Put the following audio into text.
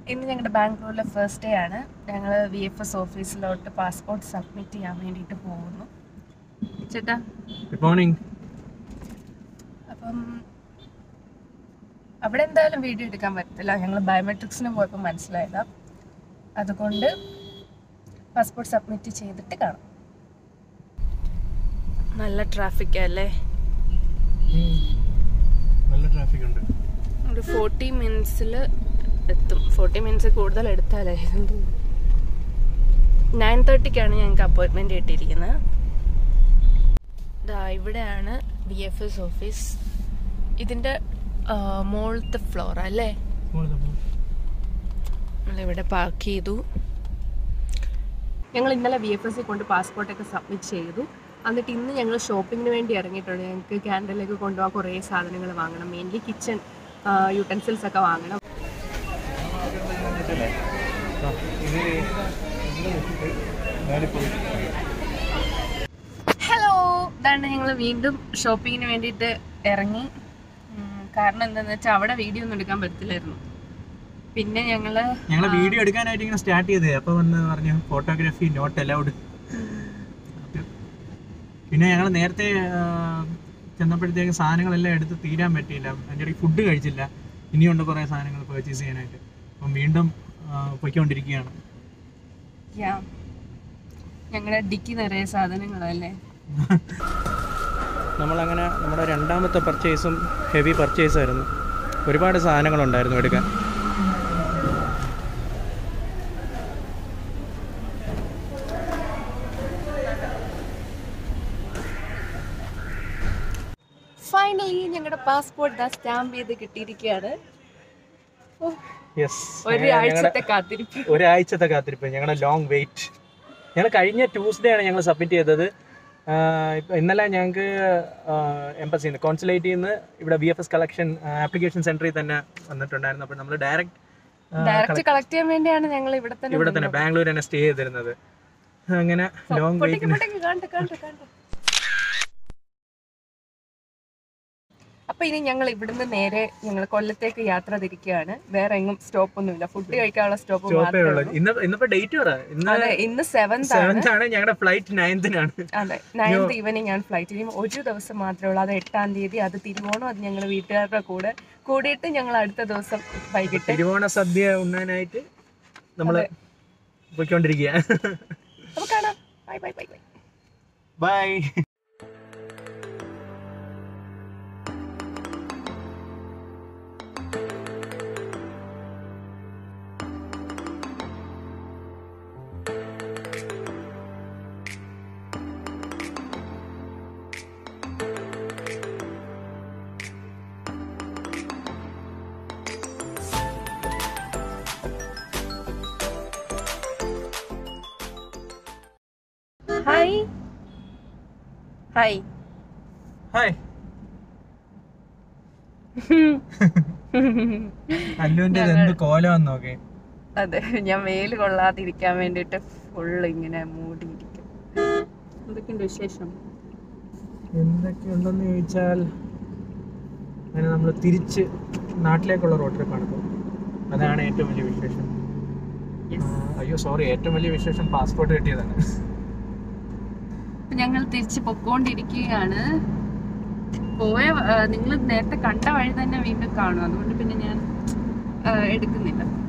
ഇന്ന് ഞങ്ങളുടെ ബാംഗ്ലൂരിലെ ഫസ്റ്റ് ഡേ ആണ് ഞങ്ങൾ വി എഫ് എസ് ഓഫീസിലോട്ട് പാസ്പോർട്ട് സബ്മിറ്റ് ചെയ്യാൻ വേണ്ടിയിട്ട് പോകുന്നു ചേട്ടാ ഗുഡ് മോർണിംഗ് അപ്പം അവിടെ എന്തായാലും വീഡിയോ എടുക്കാൻ പറ്റത്തില്ല ഞങ്ങൾ ബയോമെട്രിക്സിന് പോയപ്പോൾ മനസ്സിലായതാ അതുകൊണ്ട് പാസ്പോർട്ട് സബ്മിറ്റ് ചെയ്തിട്ട് കാണാം നല്ല ട്രാഫിക് അല്ലേ നല്ല ട്രാഫിക് ഉണ്ട് ഒരു ഫോർട്ടി മിനിറ്റ്സിൽ എത്തും ഫോർട്ടി മിനിറ്റ്സ് കൂടുതൽ എടുത്താലായിരുന്നു നയൻ തേർട്ടിക്കാണ് ഞങ്ങൾക്ക് അപ്പോയിൻമെൻറ്റ് കിട്ടിയിരിക്കുന്നത് ദാ ഇവിടെയാണ് ബി എഫ് എസ് ഓഫീസ് ഇതിൻ്റെ മുകളിലത്തെ ഫ്ലോർ അല്ലേ നമ്മളിവിടെ പാർക്ക് ചെയ്തു ഞങ്ങൾ ഇന്നലെ ബി എഫ് എസ് കൊണ്ട് പാസ്പോർട്ടൊക്കെ സബ്മിറ്റ് ചെയ്തു എന്നിട്ട് ഇന്ന് ഞങ്ങൾ ഷോപ്പിങ്ങിന് വേണ്ടി ഇറങ്ങിയിട്ടുണ്ട് ഞങ്ങൾക്ക് ക്യാൻഡലിലേക്ക് കൊണ്ടുപോകാൻ കുറേ സാധനങ്ങൾ വാങ്ങണം മെയിൻലി കിച്ചൺ യൂട്ടൻസിൽസ് ഒക്കെ വാങ്ങണം ഹലോ ഇതാണ് ഞങ്ങൾ വീണ്ടും ഷോപ്പിങ്ങിന് വേണ്ടിയിട്ട് ഇറങ്ങി ഉം, കാരണം എന്താണെന്ന് വെച്ചാൽ അവിടെ വീഡിയോ ഒന്നും എടുക്കാൻ പറ്റത്തില്ലായിരുന്നു പിന്നെ ഞങ്ങള് ഞങ്ങൾ വീഡിയോ എടുക്കാനായിട്ട് ഇങ്ങനെ സ്റ്റാർട്ട് ചെയ്തേ അപ്പൊ വന്ന് പറഞ്ഞു ഫോട്ടോഗ്രാഫി നോട്ട് അലൗഡ് പിന്നെ ഞങ്ങൾ നേരത്തെ ആ, ചെന്നപ്പോഴത്തേക്ക് സാധനങ്ങളെല്ലാം എടുത്ത് തീരാൻ പറ്റിയില്ല അതിൻ്റെ ഇടയ്ക്ക് ഫുഡ് കഴിച്ചില്ല ഇനിയുണ്ട് കുറേ സാധനങ്ങൾ പർച്ചേസ് ചെയ്യാനായിട്ട് അപ്പം വീണ്ടും ആ, പൊയ്ക്കൊണ്ടിരിക്കുകയാണ് ഞങ്ങളുടെ ഡിക്കി നിറയെ സാധനങ്ങളല്ലേ നമ്മളങ്ങനെ നമ്മുടെ രണ്ടാമത്തെ പർച്ചേസും ഹെവി പർച്ചേസ് ആയിരുന്നു ഒരുപാട് സാധനങ്ങളുണ്ടായിരുന്നു എടുക്കാൻ ഫൈനലി ഞങ്ങളുടെ പാസ്പോർട്ട് സ്റ്റാമ്പ് ചെയ്ത് കിട്ടിയിരിക്കുകയാണ് ഓ, യെസ് ഒരാഴ്ചത്തെ കാത്തിരിപ്പ് ഒരാഴ്ചത്തെ കാത്തിരിപ്പ് ഞങ്ങളുടെ ലോങ് വെയിറ്റ് ഞങ്ങൾ കഴിഞ്ഞ ട്യൂസ്ഡേ ആണ് ഞങ്ങൾ സബ്മിറ്റ് ചെയ്തത് ആഹ് ഇപ്പൊ ഇന്നലെ ഞങ്ങൾക്ക് എംബസിയിൽ നിന്ന് കോൺസുലേറ്റിൽ നിന്ന് ഇവിടെ V F S collection application സെന്ററിൽ തന്നെ വന്നിട്ടുണ്ടായിരുന്നു അപ്പോൾ നമ്മൾ ഡയറക്റ്റ് ഡയറക്റ്റ് കളക്ട് ചെയ്യാൻ വേണ്ടിയാണ് ഞങ്ങൾ ഇവിടെ തന്നെ ഇവിടെ തന്നെ ബാംഗ്ലൂർ തന്നെ സ്റ്റേ ചെയ്തിരുന്നത് അങ്ങനെ ലോങ് പൊട്ടിക്ക് വെയിറ്റ് പൊട്ടിക്ക് കണ്ട് കണ്ട് കണ്ട് അപ്പൊ ഇനി ഞങ്ങൾ ഇവിടുന്ന് നേരെ ഞങ്ങൾ കൊല്ലത്തേക്ക് യാത്ര തിരിക്കുകയാണ് വേറെ എങ്ങും സ്റ്റോപ്പ് ഒന്നുമില്ല ഫുഡ് കഴിക്കാനുള്ള സ്റ്റോപ്പ് സ്റ്റോപ്പേ മാത്രമേ ഉള്ളൂ ഉള്ളൂ ഇന്ന് ഇന്നിപ്പോ ഡേറ്റ് പറ ഇന്ന് അതെ ഇന്ന് സെവൻത് ആണ് സെവൻത് ആണ് ഞങ്ങളുടെ ഫ്ലൈറ്റ് നയൻത്തിനാണ് അതെ നയൻത് ഈവനിങ് ആണ് ഫ്ലൈറ്റ് ഇനി ഒരു ദിവസം മാത്രമേ ഉള്ളൂ അത് എട്ടാം തീയതി അത് തിരുവോണം അത് ഞങ്ങൾ വീട്ടുകാരുടെ കൂടെ കൂടിയിട്ട് ഞങ്ങൾ അടുത്ത ദിവസം വൈകിട്ട് തിരുവോണ സദ്യ ഉണ്ണാനായിട്ട് നമ്മൾ പോയിക്കൊണ്ടിരിക്കുക അപ്പൊ കാണാം bye bye bye bye bye hi hi hi അല്ലുവിന്റെ എന്ത് കോലം നോക്കേ അതെ ഞാൻ വെയിൽ കൊള്ളാതിരിക്കാൻ വേണ്ടിട്ട് ഫുള്ള് ഇങ്ങനെ മൂടിയിരിക്കും എന്തൊക്കെയുണ്ട് വിശേഷം എന്തൊക്കെയുണ്ടെന്ന് ചോദിച്ചാൽ അങ്ങനെ നമ്മൾ തിരിച്ച് നാട്ടിലേക്കുള്ള റോഡ് ട്രിപ്പാണ് ഇപ്പോൾ അതാണ് ഏറ്റവും വലിയ വിശേഷം ആ, അയ്യോ സോറി ഏറ്റവും വലിയ വിശേഷം പാസ്പോർട്ട് കിട്ടിയതാണ് അപ്പൊ ഞങ്ങൾ തിരിച്ച് പൊക്കോണ്ടിരിക്കുകയാണ് പോയ നിങ്ങൾ നേരത്തെ കണ്ട വഴി തന്നെ വീണ്ടും കാണും അതുകൊണ്ട് പിന്നെ ഞാൻ ആ, എടുക്കുന്നില്ല